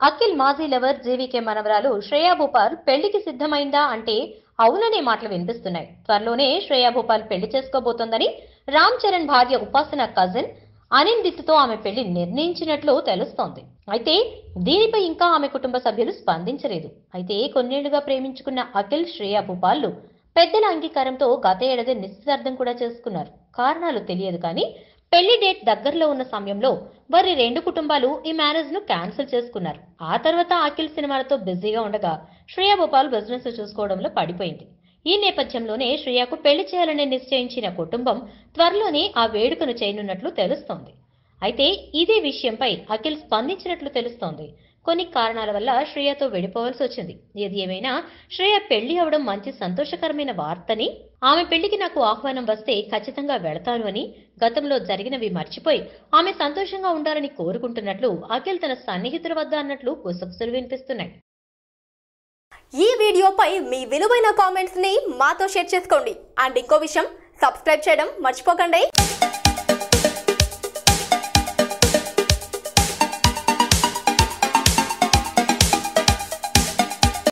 అఖిల్ మాజీ లవర్ జీవికే మనవరాలు శ్రేయా భూపాల్ పెళ్లికి సిద్ధమైందా అంటే అవుననే మాటలు వినిపిస్తున్నాయి త్వరలోనే శ్రేయా భూపాల్ పెళ్లి చేసుకోబోతోందని రామ్ చరణ్ భార్య ఉపాసన కజిన్ అనిందిత్తో ఆమె పెళ్లి నిర్ణయించినట్లు తెలుస్తోంది అయితే దీనిపై ఇంకా ఆమె కుటుంబ సభ్యులు స్పందించలేదు అయితే కొన్నేళ్లుగా ప్రేమించుకున్న అఖిల్ శ్రేయా భూపాల్లు పెద్దల అంగీకారంతో గత ఏడాది నిశ్చితార్థం కూడా చేసుకున్నారు కారణాలు తెలియదు కానీ పెళ్లి డేట్ దగ్గరలో ఉన్న సమయంలో వారి రెండు కుటుంబాలు ఈ మ్యారేజ్ ను క్యాన్సిల్ చేసుకున్నారు ఆ తర్వాత అఖిల్ సినిమాలతో బిజీగా ఉండగా శ్రేయా భూపాల్ బిజినెస్ చూసుకోవడంలో పడిపోయింది ఈ నేపథ్యంలోనే శ్రేయాకు పెళ్లి చేయాలని నిశ్చయించిన కుటుంబం త్వరలోనే ఆ వేడుకను చేయనున్నట్లు తెలుస్తోంది అయితే ఇదే విషయంపై అఖిల్ స్పందించినట్లు తెలుస్తోంది కొన్ని కారణాల వల్ల శ్రేయతో విడిపోవాల్సి వచ్చింది ఏది ఏమైనా శ్రేయ పెళ్లి అవడం మంచి సంతోషకరమైన వార్తని ఆమె పెళ్లికి నాకు ఆహ్వానం వస్తే ఖచ్చితంగా వెళతాను అని గతంలో జరిగినవి మర్చిపోయి ఆమె సంతోషంగా ఉండాలని కోరుకుంటున్నట్లు అఖిల్ తన సన్నిహితుల వద్ద అన్నట్లు గుసగుసలు వినిపిస్తున్నాయి ఈ వీడియోపై మీ విలువైన కామెంట్స్ ని మాతో షేర్ చేసుకోండి అండ్ ఇంకో విషయం సబ్స్క్రైబ్ చేయడం మర్చిపోకండి